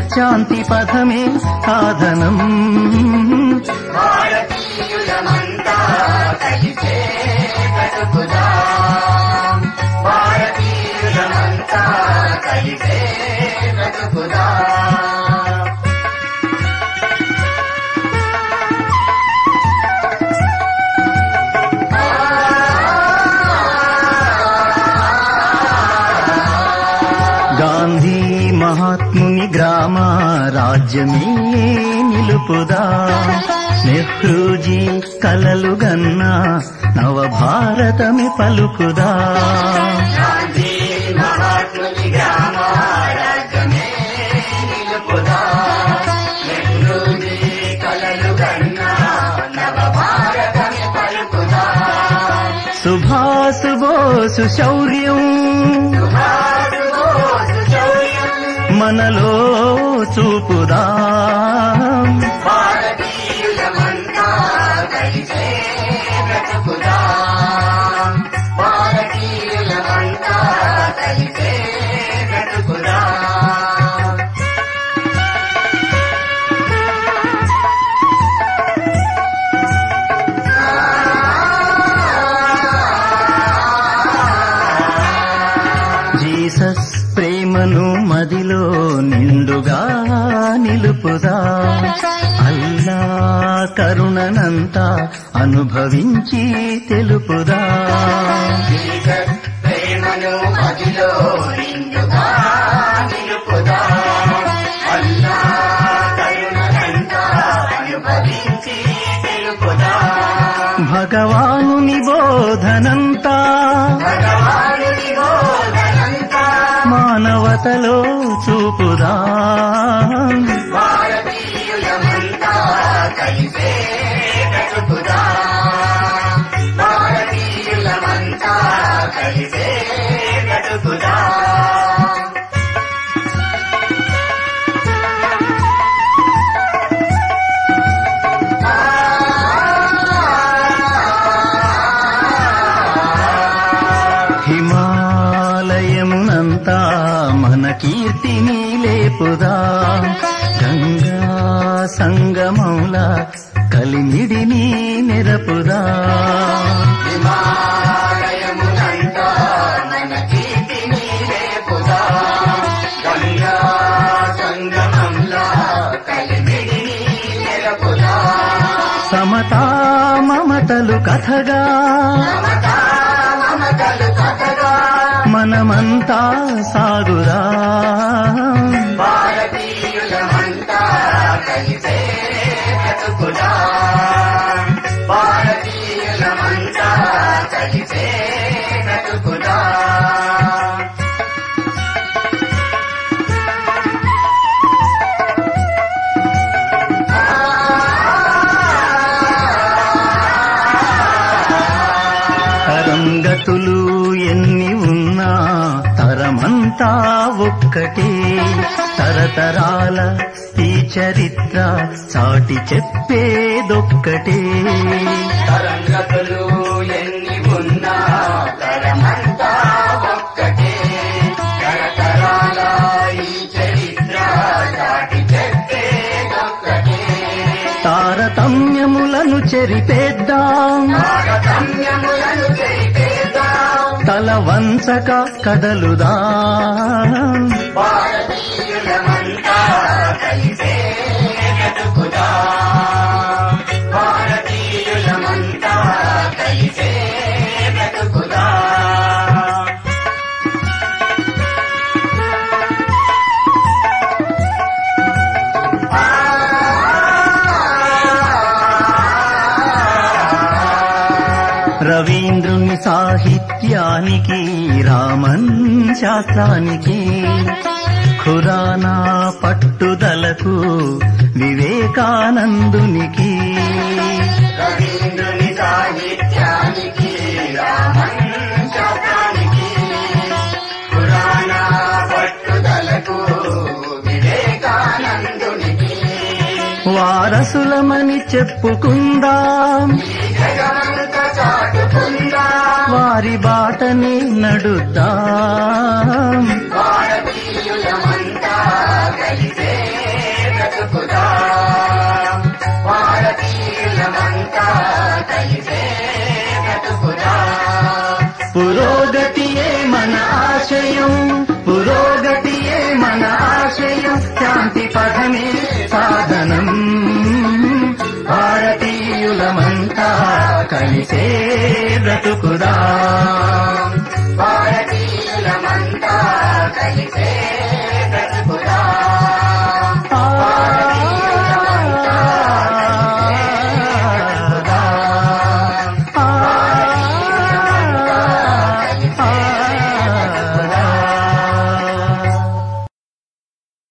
శాంతి పథమే సాధనం భారతీయులమంతా కలిసే బ్రతుకుదాం భారతీయులమంతా కలిసే బ్రతుకుదాం గాంధీ మహాత్ముని గ్రామ రాజ్యమే నిలుపుదా నెహ్రూజీ కలలు గన్న నవభారతమే పలుకుదా గాంధీ మహాత్ముని గ్రామ రాజ్యమే నిలుపుదాం నెహ్రూజీ కలలు కన్నా నవ భారతమే పలుకుదాం సుభాసు బోసు శౌర్యం సుభాష్ బోసు శౌర్యం మనలో చూపుదా భారతీయులమంతా కలిసే బ్రతుకుదాం భారతీయులమంతా కలిసే బ్రతుకుదాం జీసస్ ప్రేమను మదిలో నిండుగా నిలుపుదా అల్లా కరుణనంతా అనుభవించి తెలుపుదా జీసస్ ప్రేమను మదిలో నిండుగా నిలుపుదాం అల్లా కరుణనంతా అనుభవించి తెలుపుదాం భగవానుని బోధనంతా భగవానుని బోధనంతా మానవతలో చూపుదా భారతీయులమంతా కలిసే బ్రతుకుదాం భారతీయులమంతా కలిసే బ్రతుకుదాం హిమాలయమునంతా మన కీర్తిని లేపుదా గంగా సంగమౌల కలిమిడిని నిరపుదా హిమాలయమునంతా మన కీర్తిని రేపుదాం గంగా సంగమంలా కలిమిడిని నెలపుదాం సమతా మమతలు కథగా మమతా మమతలు కథగా మనమంతా సాగుదా భారతీయులమంతా కలిసే బ్రతుకుదాం భారతీయులమంతా కలిసే బ్రతుకుదాం తరంగతులు ఎన్ని ఉన్నా తరమంతా ఒక్కటే తరతరాల ఈ చరిత్ర చాటి చెప్పేదొక్కటే తరంగతులు ఎన్ని ఉన్నా తరమంతా ఒక్కటే తరతరాల ఈ చరిత్ర దాటి చెప్పేదొక్కటే తారతమ్యములను చెరిపేద్దాం తారతమ్యములను తెలిపేదాం తల వంచక కదలుదాం భారతీయులమంతా కలిసే బ్రతుకుదాం భారతీయులమంతా కలిసే బ్రతుకుదాం రవీంద్రుని సాహిత్యానికి రామన్ శాస్త్రానికి ఖురానా పట్టుదలకు వివేకానందునికి రవీంద్రుని సాహిత్యానికి రామన్ శాస్త్రానికి పురాణ పట్టుదలకు వివేకానందునికి వారసులమని చెప్పుకుందాం జగమంత చాటుకుందా వారి బాటని నడుద్దాం భారతీయులమంతా